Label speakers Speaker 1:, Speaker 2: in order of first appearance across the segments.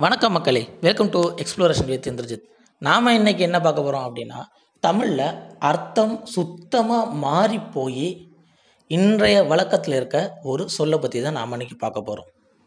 Speaker 1: வணக்கம் மக்களே welcome to exploration with Indrajit நாம் இன்றைக்கி என்ன பார்க்க போகிறோம் அப்படின்னா தமிழில் அர்த்தம் சுத்தமாக மாறி போய் இன்றைய வழக்கத்தில் இருக்க ஒரு சொல்லை பற்றி தான் நாம் இன்றைக்கி பார்க்க போகிறோம்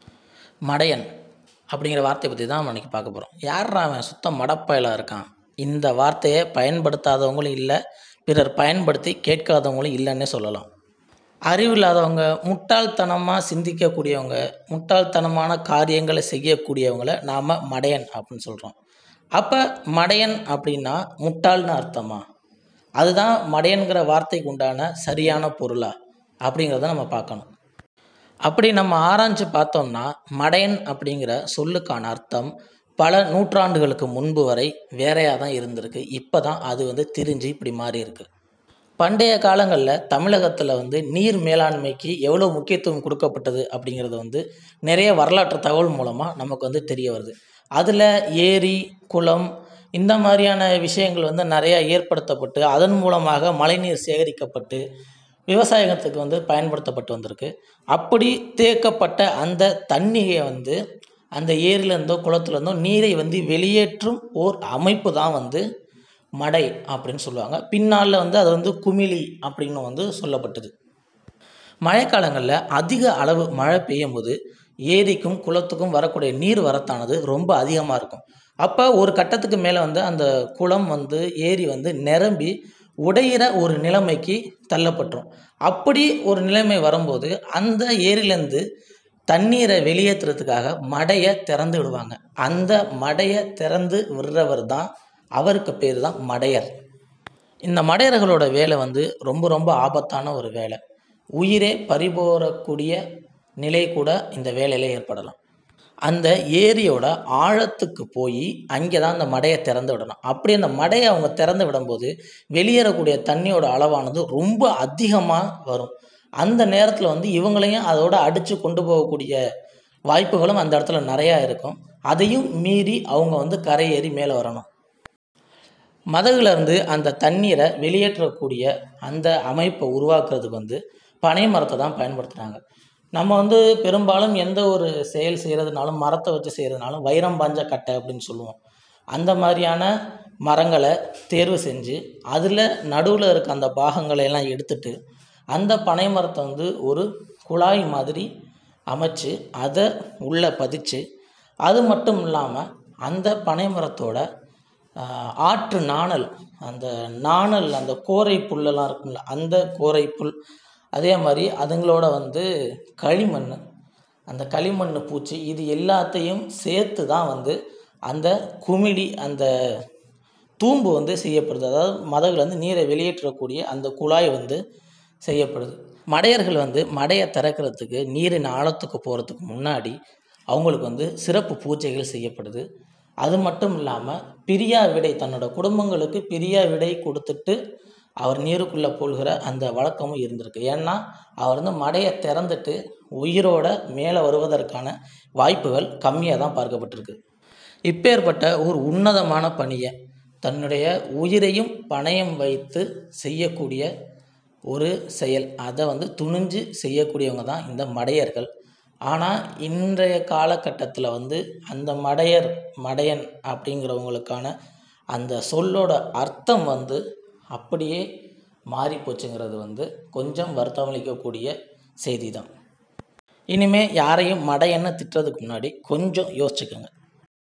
Speaker 1: மடையன் அப்படிங்கிற வார்த்தையை பற்றி தான் நம்ம இன்றைக்கி பார்க்க போகிறோம் யாரா அவன் சுத்தம் மடப்பயலாக இருக்கான் இந்த வார்த்தையை பயன்படுத்தாதவங்களும் இல்லை பிறர் பயன்படுத்தி கேட்காதவங்களும் இல்லைன்னே சொல்லலாம் அறிவில்லாதவங்க முட்டாள்தனமாக சிந்திக்கக்கூடியவங்க முட்டாள்தனமான காரியங்களை செய்யக்கூடியவங்கள நாம் மடையன் அப்படின்னு சொல்கிறோம் அப்போ மடையன் அப்படின்னா முட்டாள்னு அர்த்தமா அதுதான் மடையன்கிற வார்த்தைக்கு உண்டான சரியான பொருளா அப்படிங்கிறத நம்ம பார்க்கணும் அப்படி நம்ம ஆராய்ஞ்சு பார்த்தோம்னா மடையன் அப்படிங்கிற சொல்லுக்கான அர்த்தம் பல நூற்றாண்டுகளுக்கு முன்பு வரை வேறையாக தான் இருந்திருக்கு இப்போ தான் அது வந்து திரிஞ்சு இப்படி மாறி இருக்கு பண்டைய காலங்களில் தமிழகத்தில் வந்து நீர் மேலாண்மைக்கு எவ்வளோ முக்கியத்துவம் கொடுக்கப்பட்டது அப்படிங்கிறது வந்து நிறைய வரலாற்று தகவல் மூலமாக நமக்கு வந்து தெரிய வருது அதில் ஏரி குளம் இந்த மாதிரியான விஷயங்கள் வந்து நிறையா ஏற்படுத்தப்பட்டு அதன் மூலமாக மழைநீர் சேகரிக்கப்பட்டு விவசாயத்துக்கு வந்து பயன்படுத்தப்பட்டு வந்திருக்கு அப்படி தேக்கப்பட்ட அந்த தண்ணியை வந்து அந்த ஏரியிலேருந்தோ குளத்துலேருந்தோ நீரை வந்து வெளியேற்றும் ஓர் அமைப்பு தான் வந்து மடை அப்படின்னு சொல்லுவாங்க பின்னால் வந்து அது வந்து குமிழி அப்படின்னு வந்து சொல்லப்பட்டது மழைக்காலங்களில் அதிக அளவு மழை பெய்யும் போது ஏரிக்கும் குளத்துக்கும் வரக்கூடிய நீர் வரத்தானது ரொம்ப அதிகமாக இருக்கும் அப்போ ஒரு கட்டத்துக்கு மேலே வந்து அந்த குளம் வந்து ஏரி வந்து நிரம்பி உடையிற ஒரு நிலைமைக்கு தள்ளப்பட்டுரும் அப்படி ஒரு நிலைமை வரும்போது அந்த ஏரியிலேருந்து தண்ணீரை வெளியேற்றுறதுக்காக மடையை திறந்து விடுவாங்க அந்த மடையை திறந்து விடுறவர் தான் அவருக்கு பேர் தான் மடையர் இந்த மடையர்களோட வேலை வந்து ரொம்ப ரொம்ப ஆபத்தான ஒரு வேலை உயிரே பறிபோறக்கூடிய நிலை கூட இந்த வேலையில் ஏற்படலாம் அந்த ஏரியோட ஆழத்துக்கு போய் அங்கே தான் அந்த மடையை திறந்து விடணும் அப்படி அந்த மடையை அவங்க திறந்து விடும்போது வெளியேறக்கூடிய தண்ணியோட அளவானது ரொம்ப அதிகமாக வரும் அந்த நேரத்தில் வந்து இவங்களையும் அதோட அடித்து கொண்டு போகக்கூடிய வாய்ப்புகளும் அந்த இடத்துல நிறையா இருக்கும் அதையும் மீறி அவங்க வந்து கரையேறி மேலே வரணும் மதகுலேருந்து அந்த தண்ணீரை வெளியேற்றக்கூடிய அந்த அமைப்பை உருவாக்குறதுக்கு வந்து பனை மரத்தை தான் பயன்படுத்துகிறாங்க நம்ம வந்து பெரும்பாலும் எந்த ஒரு செயல் செய்கிறதுனாலும் மரத்தை வச்சு செய்கிறதுனாலும் வைரம் பாஞ்ச கட்டை அப்படின்னு சொல்லுவோம் அந்த மாதிரியான மரங்களை தேர்வு செஞ்சு அதில் நடுவில் இருக்க அந்த பாகங்களை எல்லாம் எடுத்துட்டு அந்த பனை மரத்தை வந்து ஒரு குழாய் மாதிரி அமைச்சு அதை உள்ளே பதிச்சு அது மட்டும் இல்லாமல் அந்த பனை மரத்தோட ஆஹ், ஆற்று நாணல் அந்த நாணல் அந்த கோரை புல்லெல்லாம் இருக்கும்ல அந்த கோரை புல் அதே மாதிரி அதுங்களோட வந்து களிமண் அந்த களிமண் பூச்சி இது எல்லாத்தையும் சேர்த்து தான் வந்து அந்த குமிழி அந்த தூம்பு வந்து செய்யப்படுது அதாவது மதகுல வந்து நீரை வெளியேற்றக்கூடிய அந்த குழாய் வந்து செய்யப்படுது மடையர்கள் வந்து மடையை திறக்கிறதுக்கு நீரின் ஆழத்துக்கு போகிறதுக்கு முன்னாடி அவங்களுக்கு வந்து சிறப்பு பூஜைகள் செய்யப்படுது அது மட்டும் இல்லாமல் பிரியா விடை தன்னோட குடும்பங்களுக்கு பிரியா விடை கொடுத்துட்டு அவர் நீருக்குள்ளே போல்கிற அந்த வழக்கமும் இருந்திருக்கு ஏன்னா அவர் வந்து மடையை திறந்துட்டு உயிரோட மேலே வருவதற்கான வாய்ப்புகள் கம்மியாக தான் பார்க்கப்பட்டிருக்கு இப்பேற்பட்ட ஒரு உன்னதமான பணியை தன்னுடைய உயிரையும் பணயம் வைத்து செய்யக்கூடிய ஒரு செயல் அதை வந்து துணிஞ்சு செய்யக்கூடியவங்க தான் இந்த மடையர்கள் ஆனால் இன்றைய காலகட்டத்தில் வந்து அந்த மடையர் மடையன் அப்படிங்கிறவங்களுக்கான அந்த சொல்லோட அர்த்தம் வந்து அப்படியே மாறி போச்சுங்கிறது வந்து கொஞ்சம் வருத்தமளிக்கக்கூடிய செய்தி தான் இனிமே யாரையும் மடையன்னு திட்டுறதுக்கு முன்னாடி கொஞ்சம் யோசிச்சுக்கோங்க